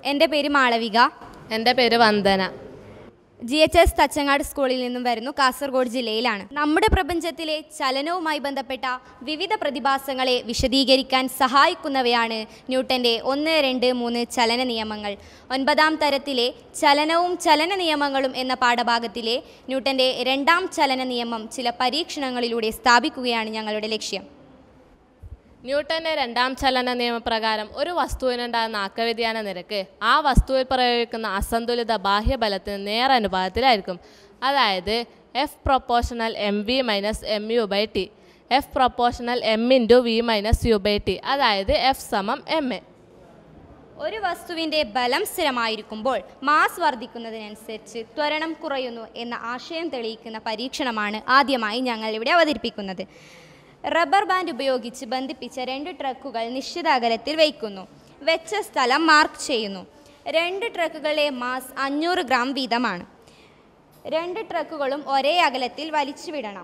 എൻ്റെ പേര് മാളവിക എൻ്റെ പേര് Vandana G H S Thachangad സ്കൂളിൽ നിന്നും വരുന്നു കാസർഗോഡ് ജില്ലയിലാണ് നമ്മുടെ പ്രപഞ്ചത്തിലെ ചലനവുമായി ബന്ധപ്പെട്ട വിവിധ പ്രതിഭാസങ്ങളെ വിശദീകരിക്കാൻ സഹായിക്കുന്നവയാണ് ന്യൂട്ടൻ്റെ ഒന്ന് രണ്ട് മൂന്ന് ചലന നിയമങ്ങൾ ഒൻപതാം തരത്തിലെ ചലനവും ചലന നിയമങ്ങളും എന്ന പാഠഭാഗത്തിലെ ന്യൂട്ടൻ്റെ രണ്ടാം ചലന നിയമം ചില പരീക്ഷണങ്ങളിലൂടെ സ്ഥാപിക്കുകയാണ് ഞങ്ങളുടെ ലക്ഷ്യം ന്യൂട്ടന്റെ രണ്ടാം ചലന നിയമപ്രകാരം ഒരു വസ്തുവിനുണ്ടാകുന്ന ആക്കവ്യതിയാന നിരക്ക് ആ വസ്തുവിൽ പ്രയോഗിക്കുന്ന അസന്തുലിത ബാഹ്യബലത്തിന് നേരനുപാതത്തിലായിരിക്കും അതായത് F proportional M V minus M U by T F proportional M into V minus U by T അതായത് എഫ് സമം എം എ ഒരു വസ്തുവിൻ്റെ ബലം സ്ഥിരമായിരിക്കുമ്പോൾ മാസ് വർദ്ധിക്കുന്നതിനനുസരിച്ച് ത്വരണം കുറയുന്നു എന്ന ആശയം തെളിയിക്കുന്ന പരീക്ഷണമാണ് ആദ്യമായി ഞങ്ങൾ ഇവിടെ അവതരിപ്പിക്കുന്നത് റബ്ബർ ബാൻഡ് ഉപയോഗിച്ച് ബന്ധിപ്പിച്ച രണ്ട് ട്രക്കുകൾ നിശ്ചിത അകലത്തിൽ വയ്ക്കുന്നു വെച്ച സ്ഥലം മാർക്ക് ചെയ്യുന്നു രണ്ട് ട്രക്കുകളുടെ മാസ് അഞ്ഞൂറ് ഗ്രാം വീതമാണ് രണ്ട് ട്രക്കുകളും ഒരേ അകലത്തിൽ വലിച്ചു വിടണം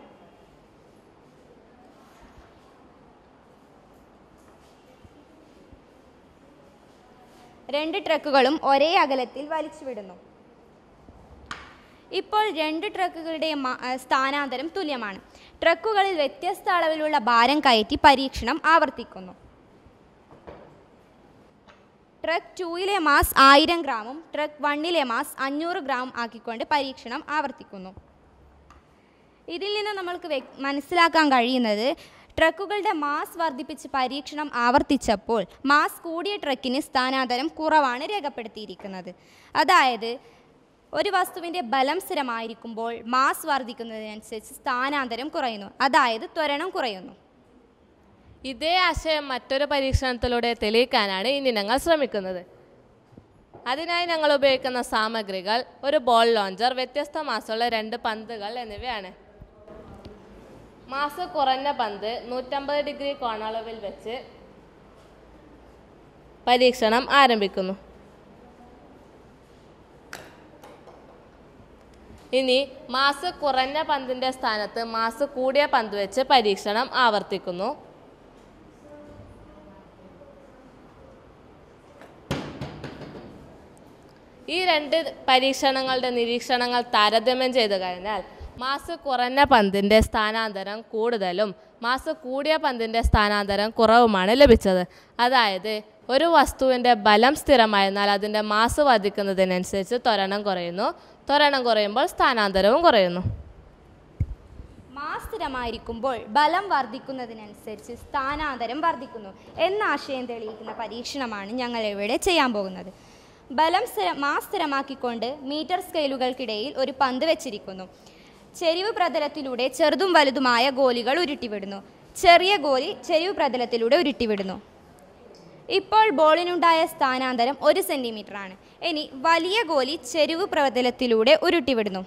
രണ്ട് ട്രക്കുകളും ഒരേ അകലത്തിൽ വലിച്ചുവിടുന്നു ഇപ്പോൾ രണ്ട് ട്രക്കുകളുടെ മ- ആ, സ്ഥാനാന്തരം തുല്യമാണ് ട്രക്കുകളിൽ വ്യത്യസ്ത അളവിലുള്ള ഭാരം കയറ്റി പരീക്ഷണം ആവർത്തിക്കുന്നു ട്രക്ക് ടൂയിലെ മാസ് ആയിരം ഗ്രാമും ട്രക്ക് വണ്ണിലെ മാസ് അഞ്ഞൂറ് ഗ്രാം ആക്കിക്കൊണ്ട് പരീക്ഷണം ആവർത്തിക്കുന്നു ഇതിൽ നിന്ന് നമ്മൾക്ക് വ്യക്- മനസ്സിലാക്കാൻ കഴിയുന്നത് ട്രക്കുകളുടെ മാസ് വർദ്ധിപ്പിച്ച് പരീക്ഷണം ആവർത്തിച്ചപ്പോൾ മാസ് കൂടിയ ട്രക്കിന് സ്ഥാനാന്തരം കുറവാണ് രേഖപ്പെടുത്തിയിരിക്കുന്നത് അതായത് ഒരു വസ്തുവിൻ്റെ ബലം സ്ഥിരമായിരിക്കുമ്പോൾ മാസ് വർദ്ധിക്കുന്നതിനനുസരിച്ച് സ്ഥാനാന്തരം കുറയുന്നു അതായത് ത്വരണം കുറയുന്നു ഇതേ ആശയം മറ്റൊരു പരീക്ഷണത്തിലൂടെ തെളിയിക്കാനാണ് ഇനി ഞങ്ങൾ ശ്രമിക്കുന്നത് അതിനായി ഞങ്ങൾ ഉപയോഗിക്കുന്ന സാമഗ്രികൾ ഒരു ബോൾ ലോഞ്ചർ വ്യത്യസ്ത മാസമുള്ള രണ്ട് പന്തുകൾ എന്നിവയാണ് മാസ് കുറഞ്ഞ പന്ത് നൂറ്റമ്പത് ഡിഗ്രി കോണളവിൽ വെച്ച് പരീക്ഷണം ആരംഭിക്കുന്നു ഇനി മാസ് കുറഞ്ഞ പന്തിൻ്റെ സ്ഥാനത്ത് മാസ് കൂടിയ പന്ത് വെച്ച് പരീക്ഷണം ആവർത്തിക്കുന്നു ഈ രണ്ട് പരീക്ഷണങ്ങളുടെ നിരീക്ഷണങ്ങൾ താരതമ്യം ചെയ്തു കഴിഞ്ഞാൽ മാസ് കുറഞ്ഞ പന്തിൻ്റെ സ്ഥാനാന്തരം കൂടുതലും മാസ് കൂടിയ പന്തിൻ്റെ സ്ഥാനാന്തരം കുറവുമാണ് ലഭിച്ചത് അതായത് ഒരു വസ്തുവിൻ്റെ ബലം സ്ഥിരമായിരുന്നാൽ അതിൻ്റെ മാസ് വർദ്ധിക്കുന്നതിനനുസരിച്ച് ത്വരണം കുറയുന്നു ത്വരണം കുറയുമ്പോൾ സ്ഥാനാന്തരവും കുറയുന്നു മാസ് സ്ഥിരമായിരിക്കുമ്പോൾ ബലം വർദ്ധിക്കുന്നതിനനുസരിച്ച് സ്ഥാനാന്തരം വർദ്ധിക്കുന്നു എന്ന ആശയം തെളിയിക്കുന്ന പരീക്ഷണമാണ് ഞങ്ങൾ ഇവിടെ ചെയ്യാൻ പോകുന്നത് ബലം സ്ഥിര മാസ് സ്ഥിരമാക്കിക്കൊണ്ട് മീറ്റർ സ്കെയിലുകൾക്കിടയിൽ ഒരു പന്ത് വെച്ചിരിക്കുന്നു ചെരിവ് പ്രതലത്തിലൂടെ ചെറുതും വലുതുമായ ഗോലികൾ ഉരുട്ടിവിടുന്നു ചെറിയ ഗോലി ചെരിവ് പ്രതലത്തിലൂടെ ഉരുട്ടിവിടുന്നു ഇപ്പോൾ ബോളിനുണ്ടായ സ്ഥാനാന്തരം ഒരു സെൻറ്റിമീറ്റർ ആണ് ഇനി വലിയ ഗോലി ചെരിവ് പ്രതലത്തിലൂടെ ഉരുട്ടിവിടുന്നു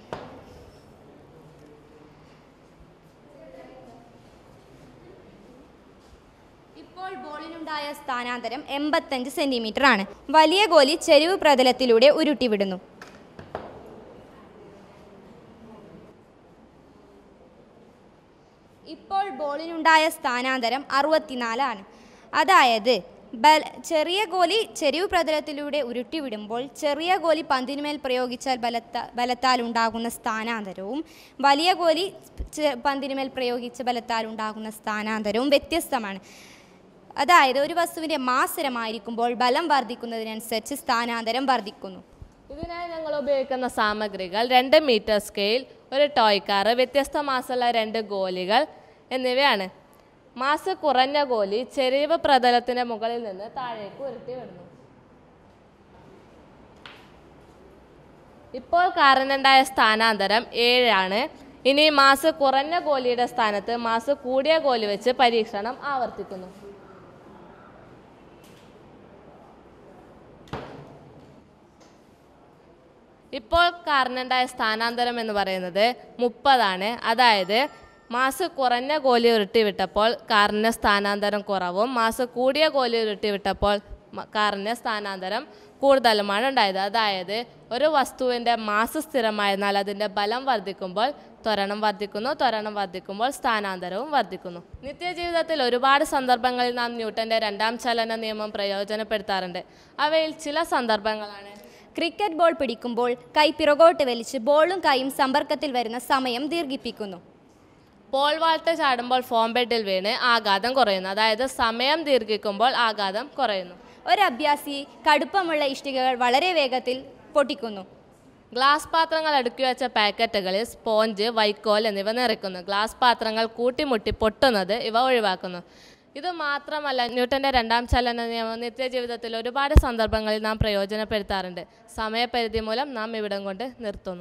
ഇപ്പോൾ ബോളിനുണ്ടായ സ്ഥാനാന്തരം എൺപത്തഞ്ച് സെൻറ്റിമീറ്റർ ആണ് വലിയ ഗോലി ചെരിവ് പ്രതലത്തിലൂടെ ഉരുട്ടിവിടുന്നു ഇപ്പോൾ ബോളിനുണ്ടായ സ്ഥാനാന്തരം അറുപത്തിനാലാണ് അതായത് ബല ചെറിയ ഗോലി ചെരിവ് പ്രതലത്തിലൂടെ ഉരുട്ടിവിടുമ്പോൾ ചെറിയ ഗോലി പന്തിനുമേൽ പ്രയോഗിച്ചാൽ ബലത്ത ബലത്താൽ ഉണ്ടാകുന്ന സ്ഥാനാന്തരവും വലിയ ഗോലി ചെ- പന്തിനുമേൽ പ്രയോഗിച്ച ബലത്താൽ ഉണ്ടാകുന്ന സ്ഥാനാന്തരവും വ്യത്യസ്തമാണ് അതായത് ഒരു വസ്തുവിൻ്റെ മാസരമായിരിക്കുമ്പോൾ ബലം വർദ്ധിക്കുന്നതിനനുസരിച്ച് സ്ഥാനാന്തരം വർദ്ധിക്കുന്നു ഇതിനായി ഞങ്ങൾ ഉപയോഗിക്കുന്ന സാമഗ്രികൾ രണ്ട് മീറ്റർ സ്കെയിൽ ഒരു ടോയ് കാറ് വ്യത്യസ്ത മാസമുള്ള രണ്ട് ഗോലികൾ എന്നിവയാണ് മാസ് കുറഞ്ഞ ഗോലി ചെരിവ് പ്രതലത്തിന് മുകളിൽ നിന്ന് താഴേക്ക് ഉരുട്ടി വിടുന്നു ഇപ്പോൾ കാറിനുണ്ടായ സ്ഥാനാന്തരം ഏഴാണ് ഇനി മാസ് കുറഞ്ഞ ഗോലിയുടെ സ്ഥാനത്ത് മാസ് കൂടിയ ഗോലി വെച്ച് പരീക്ഷണം ആവർത്തിക്കുന്നു ഇപ്പോൾ കാറിനുണ്ടായ സ്ഥാനാന്തരം എന്ന് പറയുന്നത് മുപ്പതാണ് അതായത് മാസ് കുറഞ്ഞ ഗോലി ഉരുട്ടി വിട്ടപ്പോൾ കാറിന് സ്ഥാനാന്തരം കുറവും മാസ് കൂടിയ ഗോലി ഉരുട്ടി വിട്ടപ്പോൾ മ- കാറിൻ്റെ സ്ഥാനാന്തരം കൂടുതലുമാണ് ഉണ്ടായത് അതായത് ഒരു വസ്തുവിൻ്റെ മാസ് സ്ഥിരമായിരുന്നാൽ അതിൻ്റെ ബലം വർദ്ധിക്കുമ്പോൾ ത്വരണം വർദ്ധിക്കുന്നു ത്വരണം വർദ്ധിക്കുമ്പോൾ സ്ഥാനാന്തരവും വർദ്ധിക്കുന്നു നിത്യജീവിതത്തിൽ ഒരുപാട് സന്ദർഭങ്ങളിൽ നാം ന്യൂട്ടൻ്റെ രണ്ടാം ചലന നിയമം പ്രയോജനപ്പെടുത്താറുണ്ട് അവയിൽ ചില സന്ദർഭങ്ങളാണ് ക്രിക്കറ്റ് ബോൾ പിടിക്കുമ്പോൾ കൈ പിറകോട്ട് വലിച്ച് ബോളും കൈയും സമ്പർക്കത്തിൽ വരുന്ന സമയം ദീർഘിപ്പിക്കുന്നു പോൾ വാൾട്ട് ചാടുമ്പോൾ ഫോം ബെഡിൽ വീണ് ആഘാതം കുറയുന്നു അതായത് സമയം ദീർഘിക്കുമ്പോൾ ആഘാതം കുറയുന്നു ഒരു അഭ്യാസി കടുപ്പമുള്ള ഇഷ്ടികകൾ വളരെ വേഗത്തിൽ പൊട്ടിക്കുന്നു ഗ്ലാസ് പാത്രങ്ങൾ അടുക്കി വെച്ച പാക്കറ്റുകളിൽ സ്പോഞ്ച് വൈക്കോൽ എന്നിവ നിറയ്ക്കുന്നു ഗ്ലാസ് പാത്രങ്ങൾ കൂട്ടിമുട്ടി പൊട്ടുന്നത് ഇവ ഒഴിവാക്കുന്നു ഇത് മാത്രമല്ല ന്യൂട്ടന്റെ രണ്ടാം ചലന നിയമം നിത്യജീവിതത്തിൽ ഒരുപാട് സന്ദർഭങ്ങളിൽ നാം പ്രയോജനപ്പെടുത്താറുണ്ട് സമയപരിധി മൂലം നാം ഇവിടം കൊണ്ട് നിർത്തുന്നു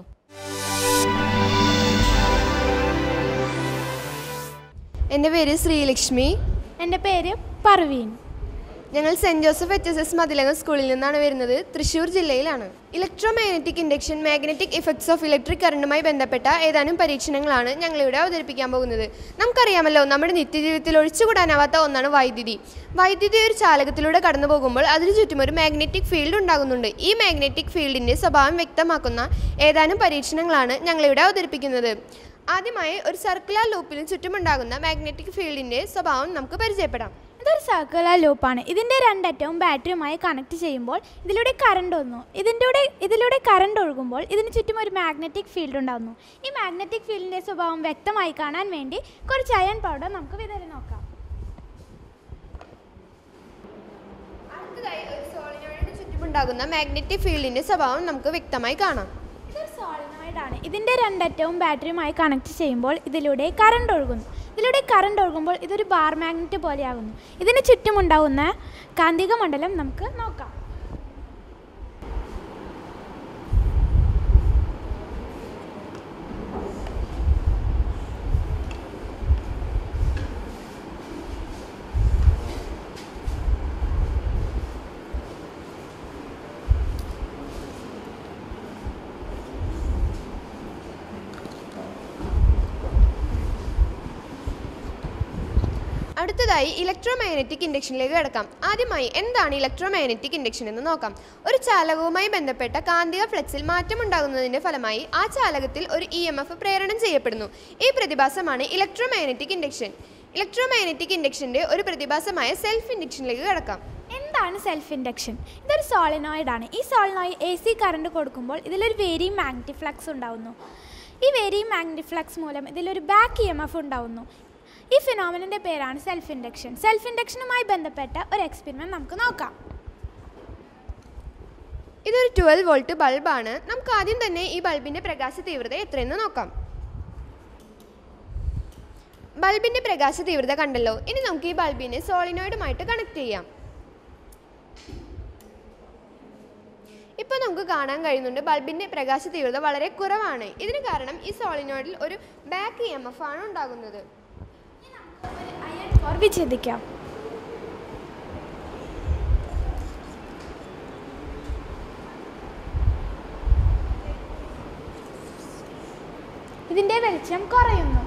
എൻ്റെ പേര് ശ്രീലക്ഷ്മി എൻ്റെ പേര് പർവീൻ ഞങ്ങൾ saint Joseph H S S Mathilakam സ്കൂളിൽ നിന്നാണ് വരുന്നത് തൃശ്ശൂർ ജില്ലയിലാണ് electro magnetic induction magnetic effects of electric കറണ്ടുമായി ബന്ധപ്പെട്ട ഏതാനും പരീക്ഷണങ്ങളാണ് ഞങ്ങളിവിടെ അവതരിപ്പിക്കാൻ പോകുന്നത് നമുക്കറിയാമല്ലോ നമ്മുടെ നിത്യജീവിതത്തിൽ ഒഴിച്ചുകൂടാനാവാത്ത ഒന്നാണ് വൈദ്യുതി വൈദ്യുതി ഒരു ചാലകത്തിലൂടെ കടന്നു പോകുമ്പോൾ അതിനു ചുറ്റും ഒരു മാഗ്നറ്റിക് ഫീൽഡ് ഉണ്ടാകുന്നുണ്ട് ഈ മാഗ്നറ്റിക് ഫീൽഡിൻ്റെ സ്വഭാവം വ്യക്തമാക്കുന്ന ഏതാനും പരീക്ഷണങ്ങളാണ് ഞങ്ങളിവിടെ അവതരിപ്പിക്കുന്നത് ആദ്യമായി ഒരു സർക്കുലർ ലൂപ്പിന് ചുറ്റുമുണ്ടാകുന്ന മാഗ്നറ്റിക് ഫീൽഡിൻ്റെ സ്വഭാവം നമുക്ക് പരിചയപ്പെടാം ഇതൊരു സർക്കുലർ ലൂപ്പാണ് ഇതിൻ്റെ രണ്ടറ്റവും ബാറ്ററിയുമായി കണക്ട് ചെയ്യുമ്പോൾ ഇതിലൂടെ കറണ്ട് വന്നു ഇതിൻ്റെ കൂടെ ഇതിലൂടെ കറണ്ട് ഒഴുകുമ്പോൾ ഇതിന് ചുറ്റും ഒരു മാഗ്നറ്റിക് ഫീൽഡ് ഉണ്ടാകുന്നു ഈ മാഗ്നറ്റിക് ഫീൽഡിൻ്റെ സ്വഭാവം വ്യക്തമായി കാണാൻ വേണ്ടി കുറച്ച് അയൺ പൗഡർ നമുക്ക് വിതറി നോക്കാം അടുത്തതായി ഒരു സോളിനോയിഡിന് ചുറ്റുമുണ്ടാകുന്ന മാഗ്നറ്റിക് ഫീൽഡിന്റെ സ്വഭാവം നമുക്ക് വ്യക്തമായി കാണാം ഇതൊരു സോളിനോയിഡ് ആണ് ഇതിൻ്റെ രണ്ടറ്റവും ബാറ്ററിയുമായി കണക്ട് ചെയ്യുമ്പോൾ ഇതിലൂടെ കറണ്ട് ഒഴുകുന്നു ഇതിലൂടെ കറണ്ട് ഒഴുകുമ്പോൾ ഇതൊരു ബാർ മാഗ്നറ്റ് പോലെയാകുന്നു ഇതിന് ചുറ്റുമുണ്ടാകുന്ന കാന്തിക മണ്ഡലം നമുക്ക് നോക്കാം അടുത്തതായി ഇലക്ട്രോ മാഗ്നറ്റിക് ഇൻഡക്ഷനിലേക്ക് കിടക്കാം ആദ്യമായി എന്താണ് ഇലക്ട്രോ മാഗ്നറ്റിക് ഇൻഡക്ഷൻ എന്ന് നോക്കാം ഒരു ചാലകവുമായി ബന്ധപ്പെട്ട കാന്തിക ഫ്ലക്സിൽ മാറ്റമുണ്ടാകുന്നതിന്റെ ഫലമായി ആ ചാലകത്തിൽ ഒരു ഇ എം എഫ് പ്രേരണം ചെയ്യപ്പെടുന്നു ഈ പ്രതിഭാസമാണ് electro magnetic induction electro magnetic ഇൻഡക്ഷന്റെ ഒരു പ്രതിഭാസമായ സെൽഫ് ഇൻഡക്ഷനിലേക്ക് കിടക്കാം എന്താണ് സെൽഫ് ഇൻഡക്ഷൻ ഇതൊരു സോളിനോയിഡ് ആണ് ഈ സോളിനോയിഡ് എ സി കറണ്ട് കൊടുക്കുമ്പോൾ ഇതിലൊരു വേരി മാഗ്നറ്റിക് ഫ്ലക്സ് ഉണ്ടാവുന്നു ഈ വേരി മാഗ്നറ്റിക് ഫ്ലക്സ് മൂലം ഇതിലൊരു ബാക്ക് ഇ എം എഫ് ഉണ്ടാവുന്നു ഈ ഫിനോമിനൻ്റെ പേരാണ് സെൽഫ് ഇൻഡക്ഷൻ സെൽഫ് ഇൻഡക്ഷനുമായി ബന്ധപ്പെട്ട ഒരു എക്സ്പെരിമെൻറ്റ് നമുക്ക് നോക്കാം ഇതൊരു ട്വൽവ് വോൾട്ട് ബൾബാണ് നമുക്ക് ആദ്യം തന്നെ ഈ ബൾബിന്റെ പ്രകാശ തീവ്രത എത്രയെന്ന് നോക്കാം ബൾബിന്റെ പ്രകാശ തീവ്രത കണ്ടല്ലോ ഇനി നമുക്ക് ഈ ബൾബിനെ സോളിനോയിഡുമായിട്ട് കണക്ട് ചെയ്യാം ഇപ്പോൾ നമുക്ക് കാണാൻ കഴിയുന്നുണ്ട് ബൾബിന്റെ പ്രകാശ തീവ്രത വളരെ കുറവാണ് ഇതിന് കാരണം ഈ സോളിനോയിഡിൽ ഒരു ബാക്ക് ഇ എം എഫ് ആണ് ഉണ്ടാകുന്നത് ഓർ വിച്ഛേദിക്കാം ഇതിൻ്റെ വെളിച്ചം കുറയുന്നു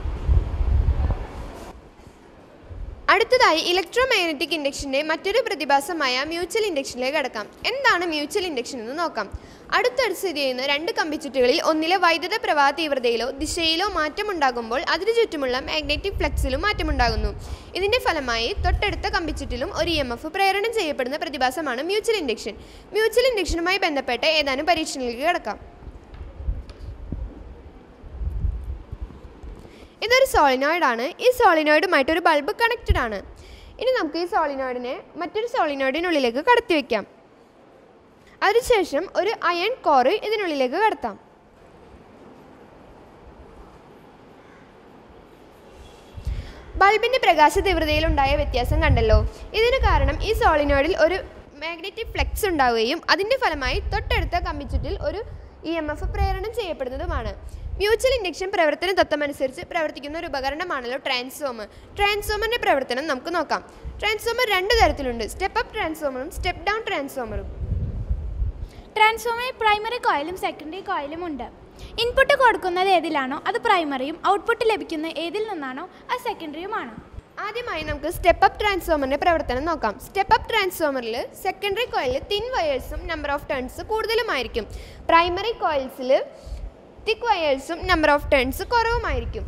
അടുത്തതായി ഇലക്ട്രോ മാഗ്നറ്റിക് ഇൻഡക്ഷന്റെ മറ്റൊരു പ്രതിഭാസമായ മ്യൂച്വൽ ഇൻഡക്ഷനിലേക്ക് കടക്കാം എന്താണ് മ്യൂച്വൽ ഇൻഡക്ഷൻ എന്ന് നോക്കാം അടുത്തടുത്ത് സ്ഥിതി ചെയ്യുന്ന രണ്ട് കമ്പിച്ചുറ്റുകളിൽ ഒന്നിലെ വൈദ്യുത പ്രവാഹ തീവ്രതയിലോ ദിശയിലോ മാറ്റമുണ്ടാകുമ്പോൾ അതിനു ചുറ്റുമുള്ള മാഗ്നറ്റിക് ഫ്ലക്സിലും മാറ്റമുണ്ടാകുന്നു ഇതിന്റെ ഫലമായി തൊട്ടടുത്ത കമ്പിച്ചുറ്റിലും ഒരു ഇ എം എഫ് പ്രേരണം ചെയ്യപ്പെടുന്ന പ്രതിഭാസമാണ് മ്യൂച്വൽ ഇൻഡക്ഷൻ മ്യൂച്വൽ ഇൻഡക്ഷനുമായി ബന്ധപ്പെട്ട ഏതാനും പരീക്ഷണങ്ങളിലേക്ക് കിടക്കാം ഇതൊരു സോളിനോയിഡ് ആണ് ഈ സോളിനോയിഡുമായിട്ട് ഒരു ബൾബ് കണക്റ്റഡ് ആണ് ഇനി നമുക്ക് ഈ സോളിനോയിഡിനെ മറ്റൊരു സോളിനോയിഡിനുള്ളിലേക്ക് കടത്തി വയ്ക്കാം അതിനുശേഷം ഒരു അയൺ കോറ് ഇതിനുള്ളിലേക്ക് കടത്താം ബൾബിന്റെ പ്രകാശ തീവ്രതയിൽ ഉണ്ടായ വ്യത്യാസം കണ്ടല്ലോ ഇതിന് കാരണം ഈ സോളിനോയിഡിൽ ഒരു മാഗ്നറ്റിക് ഫ്ലെക്സ് ഉണ്ടാവുകയും അതിന്റെ ഫലമായി തൊട്ടടുത്ത കമ്പിച്ചുറ്റിൽ ഒരു ഇ എം എഫ് പ്രേരണം ചെയ്യപ്പെടുന്നതുമാണ് മ്യൂച്വൽ ഇൻഡക്ഷൻ പ്രവർത്തന തത്വമനുസരിച്ച് പ്രവർത്തിക്കുന്ന ഒരു ഉപകരണമാണല്ലോ ട്രാൻസ്ഫോമർ ട്രാൻസ്ഫോമറിന്റെ പ്രവർത്തനം നമുക്ക് നോക്കാം ട്രാൻസ്ഫോമർ രണ്ട് തരത്തിലുണ്ട് സ്റ്റെപ്പ് അപ്പ് ട്രാൻസ്ഫോമറും സ്റ്റെപ്പ് ഡൗൺ ട്രാൻസ്ഫോമറും ട്രാൻസ്ഫോമറിൽ പ്രൈമറി കോയിലും സെക്കൻഡറി കോയിലും ഉണ്ട് ഇൻപുട്ട് കൊടുക്കുന്നത് ഏതിലാണോ അത് പ്രൈമറിയും ഔട്ട്പുട്ട് ലഭിക്കുന്ന ഏതിൽ നിന്നാണോ അത് സെക്കൻഡറിയുമാണ് ആദ്യമായി നമുക്ക് സ്റ്റെപ്പ് അപ്പ് ട്രാൻസ്ഫോമറിന്റെ പ്രവർത്തനം നോക്കാം സ്റ്റെപ്പ് അപ്പ് ട്രാൻസ്ഫോമറിൽ സെക്കൻഡറി കോയിലിൽ തിൻ വയേഴ്സും നമ്പർ ഓഫ് ടേൺസ് കൂടുതലുമായിരിക്കും പ്രൈമറി കോയിൽസിൽ തിക്ക് വയേഴ്സും നമ്പർ ഓഫ് ടേൺസ് കുറവുമായിരിക്കും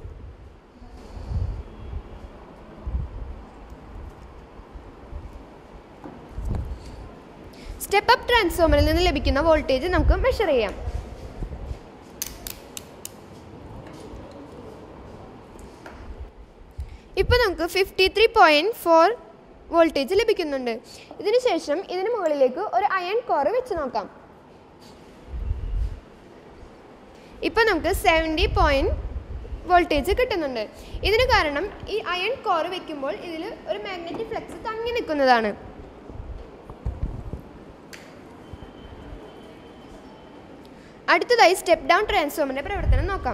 സ്റ്റെപ്പ് അപ്പ് ട്രാൻസ്ഫോമറിൽ നിന്ന് ലഭിക്കുന്ന വോൾട്ടേജ് നമുക്ക് മെഷർ ചെയ്യാം ഇപ്പോൾ നമുക്ക് fifty three point four voltage ലഭിക്കുന്നുണ്ട് ഇതിന് ശേഷം ഇതിന് മുകളിലേക്ക് ഒരു അയൺ കോർ വെച്ച് നോക്കാം ഇപ്പോൾ നമുക്ക് സെവൻറ്റി പോയിൻറ്റ് വോൾട്ടേജ് കിട്ടുന്നുണ്ട് ഇതിന് കാരണം ഈ അയൺ കോർ വെക്കുമ്പോൾ ഇതിൽ ഒരു മാഗ്നറ്റിക് ഫ്ലക്സ് തങ്ങി നിൽക്കുന്നതാണ് അടുത്തതായി സ്റ്റെപ്പ് ഡൗൺ ട്രാൻസ്ഫോമറിന്റെ പ്രവർത്തനം നോക്കാം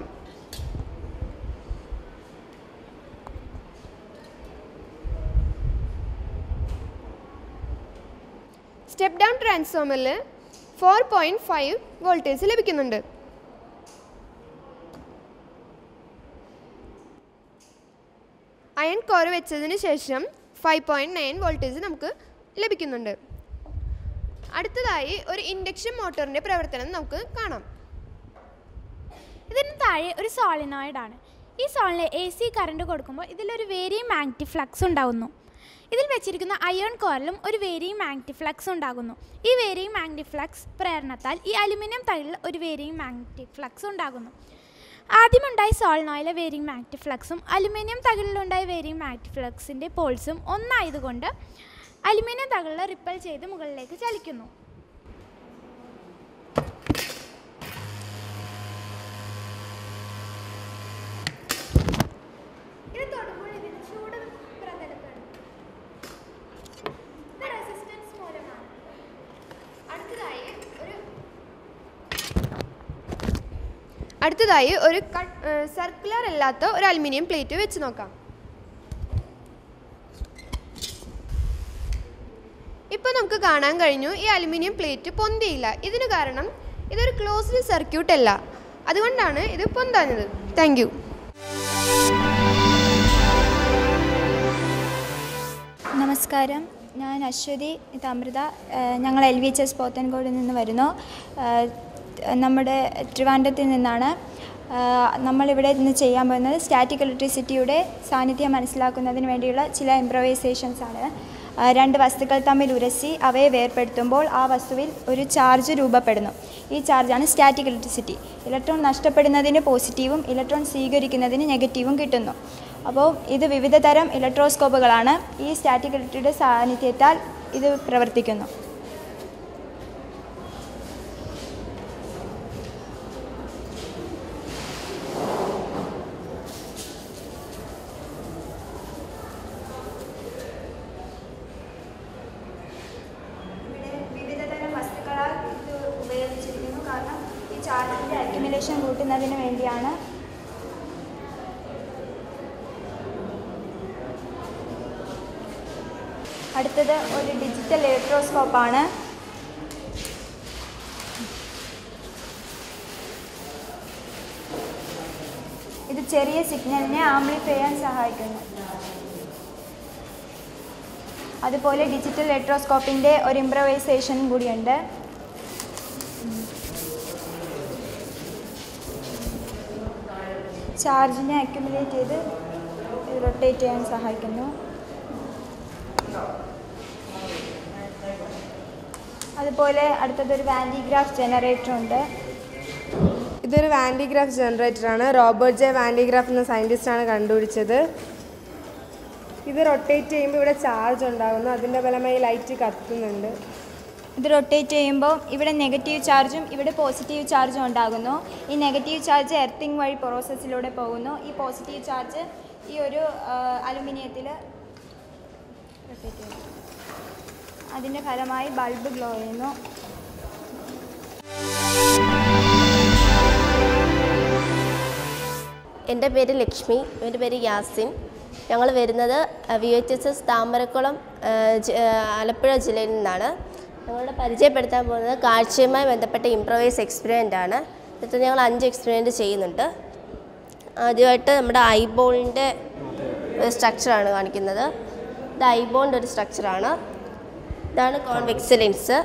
സ്റ്റെപ്പ് ഡൗൺ ട്രാൻസ്ഫോമറിൽ ഫോർ പോയിൻറ്റ് ഫൈവ് വോൾട്ടേജ് ലഭിക്കുന്നുണ്ട് അയൺ കോർ വെച്ചതിന് ശേഷം ഫൈവ് പോയിൻറ്റ് നയൻ വോൾട്ടേജ് നമുക്ക് ലഭിക്കുന്നുണ്ട് അടുത്തതായി ഒരു ഇൻഡക്ഷൻ മോട്ടോറിൻ്റെ പ്രവർത്തനം നമുക്ക് കാണാം ഇതിന് താഴെ ഒരു സോളിനോയിഡ് ആണ് ഈ സോളിന് എ സി കറണ്ട് കൊടുക്കുമ്പോൾ ഇതിലൊരു വേരിയും മാഗ്നറ്റിക് ഫ്ലക്സ് ഉണ്ടാകുന്നു ഇതിൽ വെച്ചിരിക്കുന്ന അയൺ കോറിലും ഒരു വേരിയും മാഗ്നറ്റിക് ഫ്ലക്സ് ഉണ്ടാകുന്നു ഈ വേരിയും മാഗ്നറ്റിക് ഫ്ലക്സ് പ്രേരണത്താൽ ഈ അലുമിനിയം തകിലിൽ ഒരു വേരിയും മാഗ്നറ്റിക് ഫ്ലക്സ് ഉണ്ടാകുന്നു ആദ്യമുണ്ടായ സോളിനോയിലെ വേരിയും മാഗ്നറ്റിക് ഫ്ലക്സും അലുമിനിയം തകിലിലുണ്ടായ വേരിയും മാഗ്നറ്റിക് ഫ്ലക്സിൻ്റെ പോൾസും ഒന്നായതുകൊണ്ട് അലുമിനിയം തകിളിൽ റിപ്പൽ ചെയ്ത് മുകളിലേക്ക് ചലിക്കുന്നു ഇത് തൊടുമ്പോൾ ഇതിന് ചൂട് പ്രതലപ്പെടും ഇത് റെസിസ്റ്റൻസ് മൂലമാണ് അടുത്തതായി ഒരു അടുത്തതായി ഒരു സർക്കുലർ അല്ലാത്ത ഒരു അലുമിനിയം പ്ലേറ്റ് വെച്ച് നോക്കാം ഇപ്പോൾ നമുക്ക് കാണാൻ കഴിഞ്ഞു ഈ അലുമിനിയം പ്ലേറ്റ് പൊന്തിയില്ല ഇതിന് കാരണം ഇതൊരു ക്ലോസ്ഡ് സർക്യൂട്ട് അല്ല അതുകൊണ്ടാണ് ഇത് പൊന്താഞ്ഞത് താങ്ക് യു നമസ്കാരം ഞാൻ അശ്വതി ഇത് അമൃത ഏഹ് ഞങ്ങൾ എൽ വി എച്ച് എസ് പോത്തൻകോടിൽ നിന്ന് വരുന്നു ഏഹ് നമ്മുടെ ട്രിവാൻഡ്രത്തിൽ നിന്നാണ് ഏഹ് നമ്മളിവിടെ ഇന്ന് ചെയ്യാൻ പോകുന്നത് സ്റ്റാറ്റിക് ഇലക്ട്രിസിറ്റിയുടെ സാന്നിധ്യം മനസ്സിലാക്കുന്നതിന് വേണ്ടിയുള്ള ചില ഇംപ്രവൈസേഷൻസ് ആണ് ഏഹ് രണ്ട് വസ്തുക്കൾ തമ്മിൽ ഉരസി അവയെ വേർപെടുത്തുമ്പോൾ ആ വസ്തുവിൽ ഒരു ചാർജ് രൂപപ്പെടുന്നു ഈ ചാർജാണ് സ്റ്റാറ്റിക് ഇലക്ട്രിസിറ്റി ഇലക്ട്രോൺ നഷ്ടപ്പെടുന്നതിന് പോസിറ്റീവും ഇലക്ട്രോൺ സ്വീകരിക്കുന്നതിന് നെഗറ്റീവും കിട്ടുന്നു അപ്പോൾ ഇത് വിവിധ തരം ഇലക്ട്രോസ്കോപ്പുകളാണ് ഈ സ്റ്റാറ്റിക് ഇലക്ട്രിയുടെ സാന്നിധ്യത്താൽ ഇത് പ്രവർത്തിക്കുന്നു വിവിധ തരം വസ്തുക്കളാൽ ഇത് ഉപയോഗിച്ചിരിക്കുന്നു കാരണം ഈ ചാർജിൻ്റെ അക്യുമുലേഷൻ കൂട്ടുന്നതിന് വേണ്ടിയാണ് അടുത്തത് ഒരു ഡിജിറ്റൽ ഇലക്ട്രോസ്കോപ്പാണ് ഇത് ചെറിയ സിഗ്നലിനെ ആംപ്ലിഫൈ ചെയ്യാൻ സഹായിക്കുന്നു അതുപോലെ ഡിജിറ്റൽ ഇലക്ട്രോസ്കോപ്പിൻ്റെ ഒരു ഇംപ്രവൈസേഷൻ കൂടിയുണ്ട് ചാർജിനെ അക്യുമുലേറ്റ് ചെയ്ത് റൊട്ടേറ്റ് ചെയ്യാൻ സഹായിക്കുന്നു അതുപോലെ അടുത്തതൊരു വാൻഡിഗ്രാഫ് ജനറേറ്റർ ഉണ്ട് ഇതൊരു വാൻഡിഗ്രാഫ് ജനറേറ്ററാണ് റോബർട്ട് ജെ വാൻഡിഗ്രാഫ് എന്ന സയൻറ്റിസ്റ്റാണ് കണ്ടുപിടിച്ചത് ഇത് റൊട്ടേറ്റ് ചെയ്യുമ്പോൾ ഇവിടെ ചാർജ് ഉണ്ടാകുന്നു അതിൻ്റെ ഫലമായി ലൈറ്റ് കത്തുന്നുണ്ട് ഇത് റൊട്ടേറ്റ് ചെയ്യുമ്പോൾ ഇവിടെ നെഗറ്റീവ് ചാർജും ഇവിടെ പോസിറ്റീവ് ചാർജും ഉണ്ടാകുന്നു ഈ നെഗറ്റീവ് ചാർജ് എർത്തിങ് വഴി പ്രോസസ്സിലൂടെ പോകുന്നു ഈ പോസിറ്റീവ് ചാർജ് ഈ ഒരു അലുമിനിയത്തിൽ റൊട്ടേറ്റ് ചെയ്യുന്നു അതിൻ്റെ ഫലമായി ബൾബ് ഗ്ലോ ചെയ്യുന്നു എൻ്റെ പേര് ലക്ഷ്മി എൻ്റെ പേര് യാസിൻ ഞങ്ങൾ വരുന്നത് V H S S Thamarakulam ആ, ജ- ആ, ആലപ്പുഴ ജില്ലയിൽ നിന്നാണ് ഞങ്ങളുടെ പരിചയപ്പെടുത്താൻ പോകുന്നത് കാഴ്ചയുമായി ബന്ധപ്പെട്ട ഇംപ്രവൈസ് എക്സ്പെരിമെൻ്റ് ആണ് ഇതിൽ ഞങ്ങൾ അഞ്ച് എക്സ്പെരിമെൻ്റ് ചെയ്യുന്നുണ്ട് ആദ്യമായിട്ട് നമ്മുടെ ഐബോളിൻ്റെ ഒരു സ്ട്രക്ചറാണ് കാണിക്കുന്നത് ഇത് ഐബോണിൻ്റെ ഒരു സ്ട്രക്ചറാണ് ഇതാണ് കോൺവെക്സ് ലെൻസ്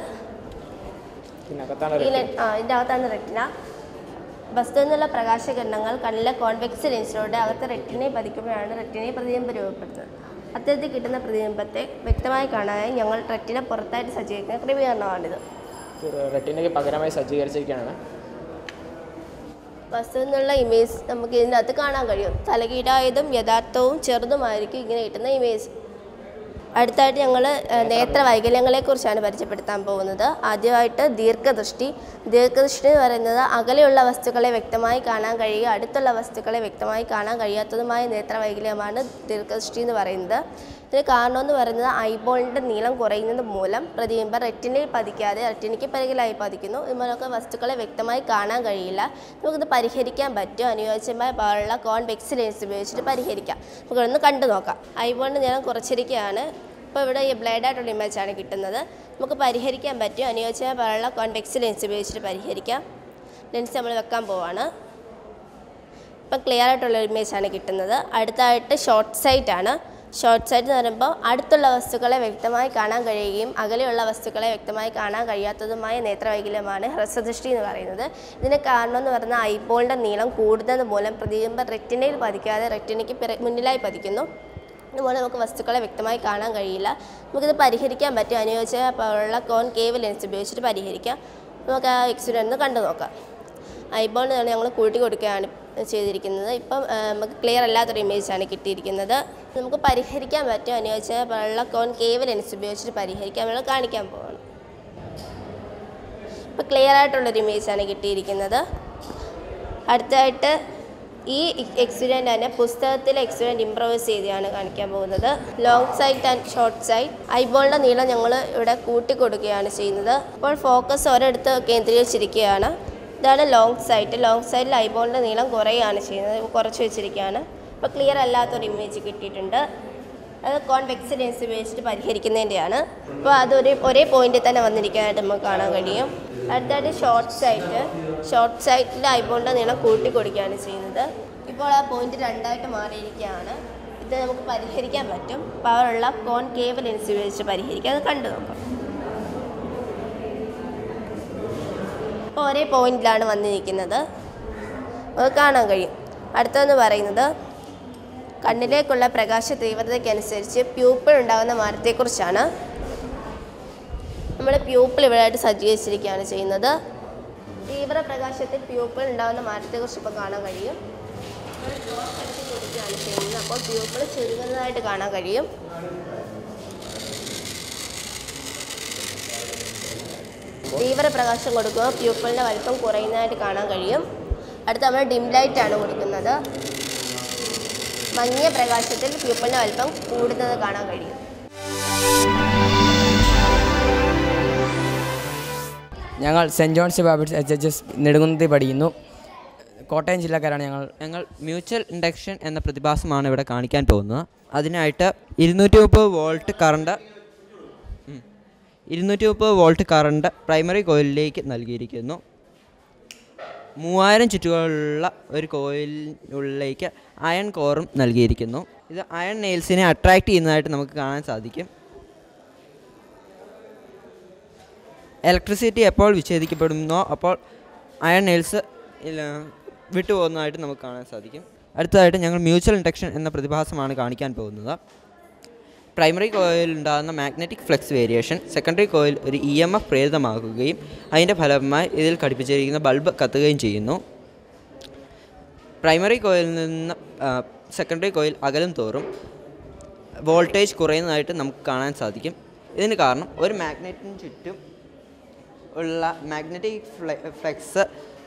ഈ ലെ- ആ ഇതിൻ്റെ അകത്താണ് റെറ്റിന വസ്തുവിൽ നിന്നുള്ള പ്രകാശകിരണങ്ങൾ കണ്ണിലെ കോൺവെക്സ് ലെൻസിലൂടെ അകത്തെ റെറ്റിനയെ പതിക്കുമ്പോഴാണ് റെറ്റിനയെ പ്രതിബിംബം രൂപപ്പെടുന്നത് അത്തരത്തിൽ കിട്ടുന്ന പ്രതിബിംബത്തെ വ്യക്തമായി കാണാനായി ഞങ്ങൾ റെറ്റിന പുറത്തായിട്ട് സജ്ജീകരിക്കുന്ന ക്രമീകരണമാണിത് റെറ്റിനയ്ക്ക് പകരമായി സജ്ജീകരിച്ചിരിക്കുകയാണ് വസ്തുവിൽ നിന്നുള്ള ഇമേജ് നമുക്ക് ഇതിനകത്ത് കാണാൻ കഴിയും തലകീടായതും യഥാർത്ഥവും ചെറുതുമായിരിക്കും ഇങ്ങനെ കിട്ടുന്ന ഇമേജ് അടുത്തായിട്ട് ഞങ്ങൾ നേത്ര വൈകല്യങ്ങളെക്കുറിച്ചാണ് പരിചയപ്പെടുത്താൻ പോകുന്നത് ആദ്യമായിട്ട് ദീർഘദൃഷ്ടി ദീർഘദൃഷ്ടി എന്ന് പറയുന്നത് അകലെയുള്ള വസ്തുക്കളെ വ്യക്തമായി കാണാൻ കഴിയുക അടുത്തുള്ള വസ്തുക്കളെ വ്യക്തമായി കാണാൻ കഴിയാത്തതുമായ നേത്ര വൈകല്യമാണ് ദീർഘദൃഷ്ടി എന്ന് പറയുന്നത് ഇതിന് കാരണമെന്ന് പറയുന്നത് ഐബോളിൻ്റെ നീളം കുറയുന്നത് മൂലം പ്രതിബിംബം റെറ്റിനയിൽ പതിക്കാതെ റെറ്റിനയ്ക്ക് പിറകിലായി പതിക്കുന്നു ഇതുമൂലമൊക്കെ വസ്തുക്കളെ വ്യക്തമായി കാണാൻ കഴിയില്ല നമുക്കിത് പരിഹരിക്കാൻ പറ്റും അനുയോജ്യമായ പവറുള്ള കോൺവെക്സ് ലെൻസ് ഉപയോഗിച്ചിട്ട് പരിഹരിക്കാം നമുക്കൊന്ന് കണ്ടു നോക്കാം ഐബോളിൻ്റെ നീളം കുറച്ചിരിക്കുകയാണ് ഇപ്പോൾ ഇവിടെ ഈ ബ്ലേഡായിട്ടുള്ള ഇമേജാണ് കിട്ടുന്നത് നമുക്ക് പരിഹരിക്കാൻ പറ്റും അനുയോജ്യമായ പവറുള്ള കോൺവെക്സ് ലെൻസ് ഉപയോഗിച്ചിട്ട് പരിഹരിക്കാം ലെൻസ് നമ്മൾ വെക്കാൻ പോവാണ് ഇപ്പം ക്ലിയർ ആയിട്ടുള്ള ഇമേജാണ് കിട്ടുന്നത് അടുത്തായിട്ട് ഷോർട്ട് സൈറ്റ് ആണ് ഷോർട്ട് സൈറ്റ് എന്ന് പറയുമ്പോൾ അടുത്തുള്ള വസ്തുക്കളെ വ്യക്തമായി കാണാൻ കഴിയുകയും അകലെയുള്ള വസ്തുക്കളെ വ്യക്തമായി കാണാൻ കഴിയാത്തതുമായ നേത്രവൈകല്യമാണ് ഹ്രസ്വദൃഷ്ടി എന്ന് പറയുന്നത് ഇതിന് കാരണം എന്ന് പറയുന്നത് ഐബോളിൻ്റെ നീളം കൂടുന്നത് മൂലം പ്രതിബിംബം റെറ്റിനയിൽ പതിക്കാതെ റെറ്റിനയ്ക്ക് പിറ മുന്നിലായി പതിക്കുന്നു അതുപോലെ നമുക്ക് വസ്തുക്കളെ വ്യക്തമായി കാണാൻ കഴിയില്ല നമുക്കിത് പരിഹരിക്കാൻ പറ്റും അനുയോജ്യമുള്ള കോൺ കേവ് ലെൻസ് ഉപയോഗിച്ചിട്ട് പരിഹരിക്കാം നമുക്ക് ആ എക്സ്പീരിയൻസ് കണ്ടു നോക്കാം ഐബോളിനാണ് ഞങ്ങൾ കൂട്ടി കൊടുക്കുകയാണ് ചെയ്തിരിക്കുന്നത് ഇപ്പം ആ, നമുക്ക് ക്ലിയർ അല്ലാത്തൊരു ഇമേജാണ് കിട്ടിയിരിക്കുന്നത് നമുക്ക് പരിഹരിക്കാൻ പറ്റും അനുയോജ്യമുള്ള കോൺ കേവ് ലെൻസ് ഉപയോഗിച്ചിട്ട് പരിഹരിക്കാൻ നമ്മൾ കാണിക്കാൻ പോവാണ് ഇപ്പം ക്ലിയർ ആയിട്ടുള്ളൊരു ഇമേജാണ് കിട്ടിയിരിക്കുന്നത് അടുത്തായിട്ട് ഈ എക്സ്പീരിയൻ്റ് തന്നെ പുസ്തകത്തിലെ എക്സ്പീരിയൻ്റ് ഇമ്പ്രവൈസ് ചെയ്താണ് കാണിക്കാൻ പോകുന്നത് long sight and short sight ഐബോളിൻ്റെ നീളം ഞങ്ങൾ ഇവിടെ കൂട്ടി കൊടുക്കുകയാണ് ചെയ്യുന്നത് അപ്പോൾ ഫോക്കസ് ഒരിടത്ത് കേന്ദ്രീകരിച്ചിരിക്കുകയാണ് ഇതാണ് ലോങ് സൈറ്റ് ലോങ് സൈറ്റിൽ ഐബോളിൻ്റെ നീളം കുറയുകയാണ് ചെയ്യുന്നത് കുറച്ച് വെച്ചിരിക്കുകയാണ് അപ്പോൾ ക്ലിയർ അല്ലാത്തൊരു ഇമേജ് കിട്ടിയിട്ടുണ്ട് അത് കോൺവെക്സ് ലെൻസ് ഉപയോഗിച്ചിട്ട് പരിഹരിക്കുന്നതിൻ്റെയാണ് അപ്പോൾ അത് ഒരേ ഒരേ പോയിന്റിൽ തന്നെ വന്നിരിക്കാനായിട്ട് നമുക്ക് കാണാൻ കഴിയും അടുത്തായിട്ട് ഷോർട്ട് സൈറ്റ് ഷോർട്ട് സൈറ്റിൽ ഐബോളിൻ്റെ നീളം കൂട്ടി കൊടുക്കുകയാണ് ചെയ്യുന്നത് ഇപ്പോൾ ആ പോയിന്റ് രണ്ടായിട്ട് മാറിയിരിക്കുകയാണ് ഇത് നമുക്ക് പരിഹരിക്കാൻ പറ്റും പവറുള്ള കോൺ കേവ് ലെൻസ് ഉപയോഗിച്ച് പരിഹരിക്കാം അത് കണ്ടു നോക്കാം ഇപ്പോൾ ഒരേ പോയിന്റിലാണ് വന്നിരിക്കുന്നത് അത് കാണാൻ കഴിയും അടുത്തതെന്ന് പറയുന്നത് കണ്ണിലേക്കുള്ള പ്രകാശ തീവ്രതയ്ക്കനുസരിച്ച് പ്യൂപ്പിൾ ഉണ്ടാകുന്ന മാറ്റത്തെക്കുറിച്ചാണ് നമ്മൾ പ്യൂപ്പിൾ ഇവിടെയായിട്ട് സജ്ജീകരിച്ചിരിക്കുകയാണ് ചെയ്യുന്നത് തീവ്ര പ്രകാശത്തിൽ പ്യൂപ്പിൾ ഉണ്ടാകുന്ന മാറ്റത്തെക്കുറിച്ച് ഇപ്പോൾ കാണാൻ കഴിയും നമ്മൾ torch അടിച്ച് കൊടുക്കുകയാണ് ചെയ്യുന്നത് അപ്പോൾ പ്യൂപ്പിൾ ചുരുങ്ങുന്നതായിട്ട് കാണാൻ കഴിയും തീവ്ര പ്രകാശം കൊടുക്കുമ്പോൾ പ്യൂപ്പിളിൻ്റെ വലിപ്പം കുറയുന്നതായിട്ട് കാണാൻ കഴിയും അടുത്ത് നമ്മൾ ഡിം ലൈറ്റ് ആണ് കൊടുക്കുന്നത് മങ്ങിയ പ്രകാശത്തിൽ പ്യൂപ്പിളിൻ്റെ വലിപ്പം കൂടുന്നത് കാണാൻ കഴിയും ഞങ്ങൾ സെൻറ് ജോൺസ് ബാബിൾസ് എച്ച് എച്ച് എസ് നെടുങ്കുന്നത്തിൽ പഠിക്കുന്നു കോട്ടയം ജില്ലക്കാരാണ് ഞങ്ങൾ ഞങ്ങൾ മ്യൂച്വൽ ഇൻഡക്ഷൻ എന്ന പ്രതിഭാസമാണ് ഇവിടെ കാണിക്കാൻ പോകുന്നത് അതിനായിട്ട് ഇരുന്നൂറ്റി മുപ്പത് വോൾട്ട് കറണ്ട് ഇരുന്നൂറ്റി മുപ്പത് വോൾട്ട് കറണ്ട് പ്രൈമറി കോയിലിലേക്ക് നൽകിയിരിക്കുന്നു മൂവായിരം ചുറ്റുകളുള്ള ഒരു കോയിലിനുള്ളിലേക്ക് അയൺ കോറും നൽകിയിരിക്കുന്നു ഇത് അയൺ നെയിൽസിനെ അട്രാക്റ്റ് ചെയ്യുന്നതായിട്ട് നമുക്ക് കാണാൻ സാധിക്കും ഇലക്ട്രിസിറ്റി എപ്പോൾ വിച്ഛേദിക്കപ്പെടുന്നോ അപ്പോൾ അയൺ നെയിൽസ് വിട്ടുപോകുന്നതായിട്ട് നമുക്ക് കാണാൻ സാധിക്കും അടുത്തതായിട്ട് ഞങ്ങൾ മ്യൂച്വൽ ഇൻഡക്ഷൻ എന്ന പ്രതിഭാസമാണ് കാണിക്കാൻ പോകുന്നത് പ്രൈമറി കോയിൽ ഉണ്ടാകുന്ന magnetic flux variation secondary coil ഒരു ഇ എം എഫ് പ്രേരിതമാക്കുകയും അതിൻ്റെ ഫലമായി ഇതിൽ ഘടിപ്പിച്ചിരിക്കുന്ന ബൾബ് കത്തുകയും ചെയ്യുന്നു പ്രൈമറി കോയിലിൽ നിന്ന് സെക്കൻഡറി കോയിൽ അകലും തോറും വോൾട്ടേജ് കുറയുന്നതായിട്ട് നമുക്ക് കാണാൻ സാധിക്കും ഇതിന് കാരണം ഒരു മാഗ്നറ്റിന് ചുറ്റും ഉള്ള മാഗ്നറ്റിക് ഫ്ലെക്സ്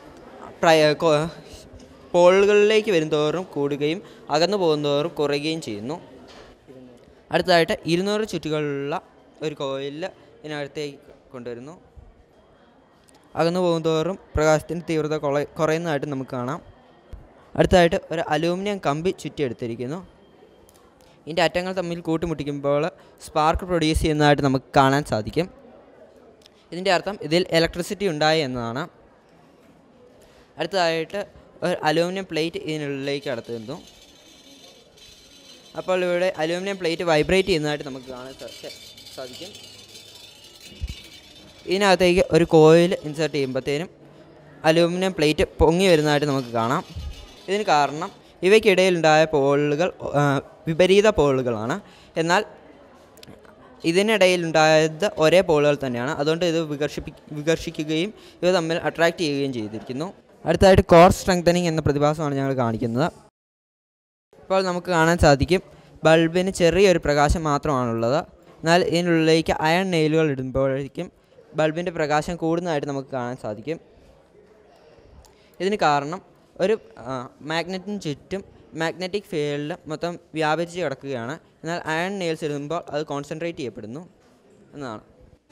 പോളുകളിലേക്ക് വരുന്തോറും കൂടുകയും അകന്നു പോകുന്തോറും കുറയുകയും ചെയ്യുന്നു അടുത്തതായിട്ട് ഇരുന്നൂറ് ചുറ്റുകളുള്ള ഒരു കോയിലിൽ ഇതിനകത്തേക്ക് കൊണ്ടുവരുന്നു അകന്നു പോകുന്തോറും പ്രകാശത്തിൻ്റെ തീവ്രത കുറ കുറയുന്നതായിട്ട് നമുക്ക് കാണാം അടുത്തതായിട്ട് ഒരു അലൂമിനിയം കമ്പി ചുറ്റിയെടുത്തിരിക്കുന്നു ഇതിൻ്റെ അറ്റങ്ങൾ തമ്മിൽ കൂട്ടിമുട്ടിക്കുമ്പോൾ സ്പാർക്ക് പ്രൊഡ്യൂസ് ചെയ്യുന്നതായിട്ട് നമുക്ക് കാണാൻ സാധിക്കും ഇതിൻ്റെ അർത്ഥം ഇതിൽ ഇലക്ട്രിസിറ്റി ഉണ്ടായി എന്നതാണ് അടുത്തതായിട്ട് ഒരു അലൂമിനിയം പ്ലേറ്റ് ഇതിനുള്ളിലേക്ക് കടത്തുന്നു അപ്പോൾ ഇവിടെ അലൂമിനിയം പ്ലേറ്റ് വൈബ്രേറ്റ് ചെയ്യുന്നതായിട്ട് നമുക്ക് കാണാൻ സാ- സാധിക്കും ഇതിനകത്തേക്ക് ഒരു കോയിൽ ഇൻസേർട്ട് ചെയ്യുമ്പോഴത്തേനും അലൂമിനിയം പ്ലേറ്റ് പൊങ്ങി വരുന്നതായിട്ട് നമുക്ക് കാണാം ഇതിന് കാരണം ഇവയ്ക്കിടയിലുണ്ടായ പോളുകൾ ആ, വിപരീത പോളുകളാണ് എന്നാൽ ഇതിനിടയിലുണ്ടായത് ഒരേ പോളുകൾ തന്നെയാണ് അതുകൊണ്ട് ഇത് വികർഷിപ്പി വികർഷിക്കുകയും ഇവ തമ്മിൽ അട്രാക്റ്റ് ചെയ്യുകയും ചെയ്തിരിക്കുന്നു അടുത്തായിട്ട് കോർ സ്ട്രെങ്തനിങ് എന്ന പ്രതിഭാസമാണ് ഞങ്ങൾ കാണിക്കുന്നത് ഇപ്പോൾ നമുക്ക് കാണാൻ സാധിക്കും ബൾബിന് ചെറിയൊരു പ്രകാശം മാത്രമാണുള്ളത് എന്നാൽ ഇതിനുള്ളിലേക്ക് അയൺ നെയിലുകൾ ഇടുമ്പോഴേക്കും ബൾബിൻ്റെ പ്രകാശം കൂടുന്നതായിട്ട് നമുക്ക് കാണാൻ സാധിക്കും ഇതിന് കാരണം ഒരു മാഗ്നറ്റിന് ചുറ്റും മാഗ്നറ്റിക് ഫീൽഡ് മൊത്തം വ്യാപിച്ച് കിടക്കുകയാണ് എന്നാൽ അയൺ നെയിൽസ് ഇടുമ്പോൾ അത് കോൺസെൻട്രേറ്റ് ചെയ്യപ്പെടുന്നു എന്നതാണ്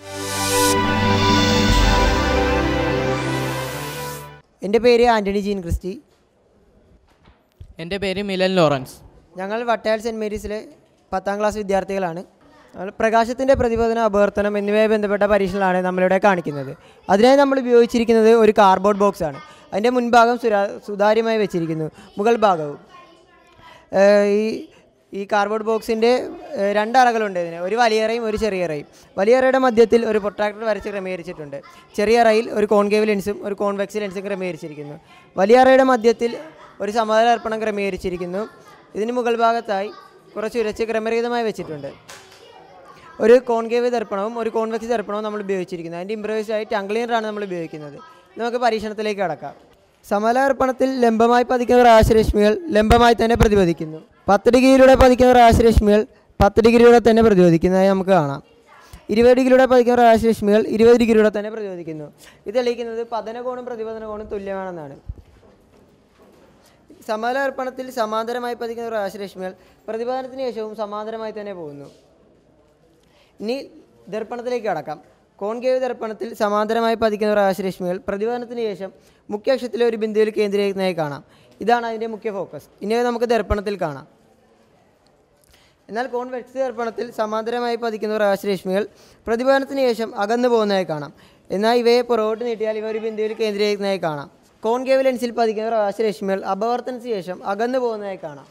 എൻ്റെ പേര് ആൻ്റണി ജീൻ ക്രിസ്റ്റി എൻ്റെ പേര് മിലൻ ലോറൻസ് ഞങ്ങൾ വട്ടയാൽ സെൻറ്റ് മേരീസിലെ പത്താം ക്ലാസ് വിദ്യാർത്ഥികളാണ് നമ്മൾ പ്രകാശത്തിൻ്റെ പ്രതിപതനം അപവർത്തനം എന്നിവയുമായി ബന്ധപ്പെട്ട പരീക്ഷണങ്ങളാണ് നമ്മളിവിടെ കാണിക്കുന്നത് അതിനായി നമ്മൾ ഉപയോഗിച്ചിരിക്കുന്നത് ഒരു കാർഡ്ബോർഡ് ബോക്സ് ആണ് അതിൻ്റെ മുൻഭാഗം സുരാ സുതാര്യമായി വെച്ചിരിക്കുന്നു മുകൾ ഭാഗവും ഏഹ് ഈ ഈ കാർഡ്ബോർഡ് ബോക്സിൻ്റെ ഏഹ് രണ്ട് അറകളുണ്ട് ഇതിന് ഒരു വലിയ അറയും ഒരു ചെറിയ അറയും വലിയ അറയുടെ മധ്യത്തിൽ ഒരു പ്രൊട്രാക്ടർ വരച്ച് ക്രമീകരിച്ചിട്ടുണ്ട് ചെറിയ അറയിൽ ഒരു കോൺകേവ് ലെൻസും ഒരു കോൺവെക്സ് ലെൻസും ക്രമീകരിച്ചിരിക്കുന്നു വലിയ അറയുടെ മധ്യത്തിൽ ഒരു സമതല അർപ്പണം ക്രമീകരിച്ചിരിക്കുന്നു ഇതിന് മുകൾ ഭാഗത്തായി കുറച്ച് ഉരച്ച് ക്രമരഹിതമായി വെച്ചിട്ടുണ്ട് ഒരു കോൺകേവ് ദർപ്പണവും ഒരു കോൺവെക്സ് ദർപ്പണവും നമ്മൾ ഉപയോഗിച്ചിരിക്കുന്നത് അതിൻ്റെ ഇംപ്രവൈസ്ഡ് ആയി ടംഗ്ലിയറാണ് നമ്മൾ ഉപയോഗിക്കുന്നത് നമുക്ക് പരീക്ഷണത്തിലേക്ക് കടക്കാം സമലാർപ്പണത്തിൽ ലംബമായി പതിക്കുന്ന പ്രകാശരശ്മികൾ ലംബമായി തന്നെ പ്രതിപദിക്കുന്നു പത്ത് ഡിഗ്രിയിലൂടെ പതിക്കുന്ന പ്രകാശരശ്മികൾ പത്ത് ഡിഗ്രിയിലൂടെ തന്നെ പ്രതിപദിക്കുന്നതായി നമുക്ക് കാണാം ഇരുപത് ഡിഗ്രിയിലൂടെ പതിക്കുന്ന പ്രകാശരശ്മികൾ ഇരുപത് ഡിഗ്രിയിലൂടെ തന്നെ പ്രതിപദിക്കുന്നു ഇത് തെളിയിക്കുന്നത് പതനകോണും പ്രതിപതന കോണും തുല്യമാണെന്നാണ് സമലാർപ്പണത്തിൽ സമാന്തരമായി പതിക്കുന്ന പ്രകാശരശ്മികൾ പ്രതിപതനത്തിന് ശേഷവും സമാന്തരമായി തന്നെ പോകുന്നു ഇനി ദർപ്പണത്തിലേക്ക് കടക്കാം കോൺകേവ് ദർപ്പണത്തിൽ സമാന്തരമായി പതിക്കുന്ന പ്രകാശരശ്മികൾ പ്രതിപതനത്തിന് ശേഷം മുഖ്യ അക്ഷത്തിലെ ഒരു ബിന്ദുവിൽ കേന്ദ്രീകരിക്കുന്നതായി കാണാം ഇതാണ് അതിൻ്റെ മുഖ്യ ഫോക്കസ് ഇനി അത് നമുക്ക് ദർപ്പണത്തിൽ കാണാം എന്നാൽ കോൺവെക്സ് ദർപ്പണത്തിൽ സമാന്തരമായി പതിക്കുന്ന പ്രകാശരശ്മികൾ പ്രതിപതനത്തിന് ശേഷം അകന്നു പോകുന്നതായി കാണാം എന്നാൽ ഇവയെ പുറകോട്ട് നീട്ടിയാൽ ഇവ ഒരു ബിന്ദുവിൽ കേന്ദ്രീകരിക്കുന്നതായി കാണാം കോൺകേവ് ലെൻസിൽ പതിക്കുന്ന പ്രകാശരശ്മികൾ അപവർത്തനത്തിന് ശേഷം അകന്നു പോകുന്നതായി കാണാം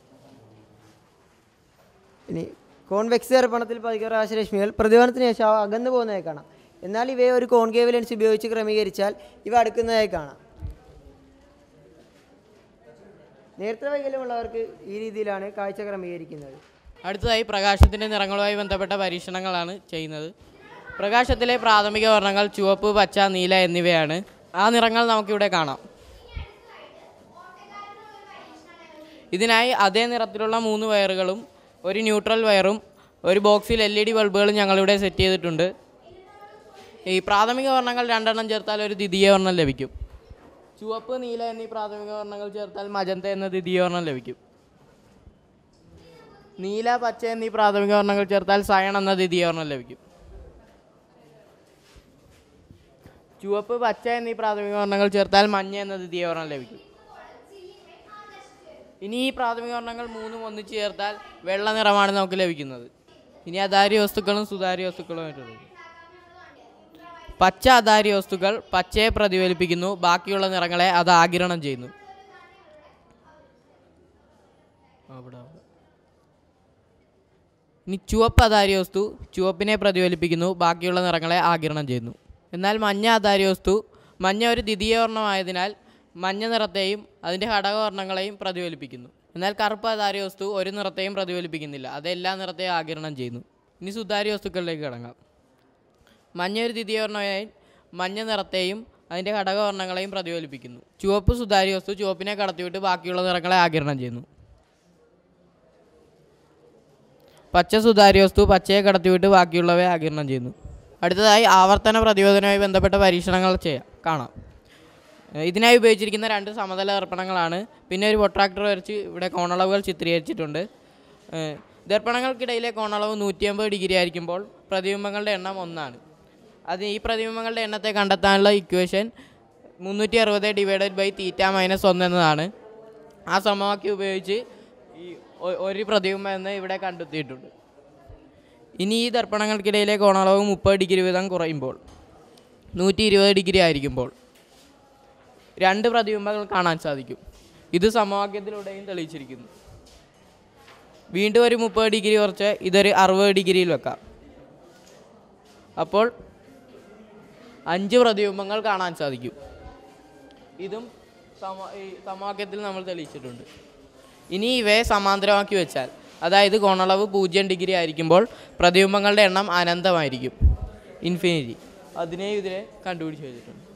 ഇനി കോൺവെക്സ് ദർപ്പണത്തിൽ പതിക്കുന്ന പ്രകാശരശ്മികൾ പ്രതിഫലനത്തിന് ശേഷം അവ അകന്നു പോകുന്നതായി കാണാം എന്നാൽ ഇവയെ ഒരു കോൺകേവ് ലെൻസ് ഉപയോഗിച്ച് ക്രമീകരിച്ചാൽ ഇവ അടുക്കുന്നതായി കാണാം നേരത്തെ വൈകല്യമുള്ളവർക്ക് ഈ രീതിയിലാണ് കാഴ്ച ക്രമീകരിക്കുന്നത് അടുത്തതായി പ്രകാശത്തിൻ്റെ നിറങ്ങളുമായി ബന്ധപ്പെട്ട പരീക്ഷണങ്ങളാണ് ചെയ്യുന്നത് പ്രകാശത്തിലെ പ്രാഥമിക വർണ്ണങ്ങൾ ചുവപ്പ് പച്ച നീല എന്നിവയാണ് ആ നിറങ്ങൾ നമുക്കിവിടെ കാണാം ഇതിനായി അതേ നിറത്തിലുള്ള മൂന്ന് വയറുകളും ഒരു ന്യൂട്രൽ വയറും ഒരു ബോക്സിൽ എൽ ഇ ഡി ബൾബുകളും ഞങ്ങളിവിടെ സെറ്റ് ചെയ്തിട്ടുണ്ട് ഈ പ്രാഥമിക വർണ്ണങ്ങൾ രണ്ടെണ്ണം ചേർത്താൽ ഒരു ദ്വിതീയ വർണ്ണം ലഭിക്കും ചുവപ്പ് നീല എന്നീ പ്രാഥമിക വർണ്ണങ്ങൾ ചേർത്താൽ മജന്ത എന്ന ദ്വിതീയ വർണ്ണം ലഭിക്കും നീല പച്ച എന്നീ പ്രാഥമിക വർണ്ണങ്ങൾ ചേർത്താൽ സയൺ എന്ന ദ്വിതീയ വർണ്ണം ലഭിക്കും ചുവപ്പ് പച്ച എന്നീ പ്രാഥമിക വർണ്ണങ്ങൾ ചേർത്താൽ മഞ്ഞ എന്ന ദ്വിതീയ വർണ്ണം ലഭിക്കും ഇനി ഈ പ്രാഥമിക വർണ്ണങ്ങൾ മൂന്നും ഒന്നിച്ച് ചേർത്താൽ വെള്ള നിറമാണ് നമുക്ക് ലഭിക്കുന്നത് ഇനി അധാര്യ വസ്തുക്കളും സുതാര്യ വസ്തുക്കളുമായിട്ടുള്ളത് പച്ച അധാര്യ വസ്തുക്കൾ പച്ചയെ പ്രതിഫലിപ്പിക്കുന്നു ബാക്കിയുള്ള നിറങ്ങളെ അത് ആഗിരണം ചെയ്യുന്നു അവിടെ, അവിടെ. ഇനി ചുവപ്പ് അധാര്യ വസ്തു ചുവപ്പിനെ പ്രതിഫലിപ്പിക്കുന്നു ബാക്കിയുള്ള നിറങ്ങളെ ആഗിരണം ചെയ്യുന്നു എന്നാൽ മഞ്ഞ അധാര്യ വസ്തു മഞ്ഞ ഒരു ദ്വിതീയ വർണ്ണമായതിനാൽ മഞ്ഞ നിറത്തെയും അതിൻ്റെ ഘടകവർണ്ണങ്ങളെയും പ്രതിഫലിപ്പിക്കുന്നു എന്നാൽ കറുപ്പ് അധാര്യ വസ്തു ഒരു നിറത്തെയും പ്രതിഫലിപ്പിക്കുന്നില്ല അത് എല്ലാ നിറത്തെയും ആഗിരണം ചെയ്യുന്നു ഇനി സുതാര്യ വസ്തുക്കളിലേക്ക് കടങ്ങാം മഞ്ഞ ഒരു ദ്വിതീയ വർണ്ണമായി മഞ്ഞ നിറത്തെയും അതിൻ്റെ ഘടകവർണ്ണങ്ങളെയും പ്രതിഫലിപ്പിക്കുന്നു ചുവപ്പ് സുതാര്യ വസ്തു ചുവപ്പിനെ കടത്തിവിട്ട് ബാക്കിയുള്ള നിറങ്ങളെ ആഗിരണം ചെയ്യുന്നു പച്ച സുതാര്യ വസ്തു പച്ചയെ കടത്തിവിട്ട് ബാക്കിയുള്ളവയെ ആഗിരണം ചെയ്യുന്നു അടുത്തതായി ആവർത്തന പ്രതിരോധനവുമായി ബന്ധപ്പെട്ട പരീക്ഷണങ്ങൾ ചെയ്യാം കാണാം ഏഹ് ഇതിനായി ഉപയോഗിച്ചിരിക്കുന്ന രണ്ട് സമതല ദർപ്പണങ്ങളാണ് പിന്നെ ഒരു പൊട്രാക്ടർ വരച്ച് ഇവിടെ കോണളവുകൾ ചിത്രീകരിച്ചിട്ടുണ്ട് ഏഹ് ദർപ്പണങ്ങൾക്കിടയിലെ കോണളവ് നൂറ്റിയമ്പത് ഡിഗ്രി ആയിരിക്കുമ്പോൾ പ്രതിബിംബങ്ങളുടെ എണ്ണം ഒന്നാണ് അത് ഈ പ്രതിബിംബങ്ങളുടെ എണ്ണത്തെ കണ്ടെത്താനുള്ള ഇക്വേഷൻ മുന്നൂറ്റി അറുപത് ഡിവൈഡഡ് ബൈ തീറ്റ മൈനസ് ഒന്ന് എന്നതാണ് ആ സമവാക്യം ഉപയോഗിച്ച് ഈ ഒ- ഒരു പ്രതിബിംബം എന്ന് ഇവിടെ കണ്ടെത്തിയിട്ടുണ്ട് ഇനി ഈ ദർപ്പണങ്ങൾക്കിടയിലെ കോണളവ് മുപ്പത് ഡിഗ്രി വീതം കുറയുമ്പോൾ നൂറ്റി ഇരുപത് ഡിഗ്രി ആയിരിക്കുമ്പോൾ രണ്ട് പ്രതിബിംബങ്ങൾ കാണാൻ സാധിക്കും ഇത് സമവാക്യത്തിലൂടെയും തെളിയിച്ചിരിക്കുന്നു വീണ്ടും ഒരു മുപ്പത് ഡിഗ്രി കുറച്ച് ഇതൊരു അറുപത് ഡിഗ്രിയിൽ വെക്കാം അപ്പോൾ അഞ്ച് പ്രതിബിംബങ്ങൾ കാണാൻ സാധിക്കും ഇതും സമ ഈ സമവാക്യത്തിൽ നമ്മൾ തെളിയിച്ചിട്ടുണ്ട് ഇനി ഇവയെ സമാന്തരമാക്കി വെച്ചാൽ അതായത് കോണളവ് പൂജ്യം ഡിഗ്രി ആയിരിക്കുമ്പോൾ പ്രതിബിംബങ്ങളുടെ എണ്ണം അനന്തമായിരിക്കും ഇൻഫിനിറ്റി അതിനെ ഇതിനെ കണ്ടുപിടിച്ച് വെച്ചിട്ടുണ്ട്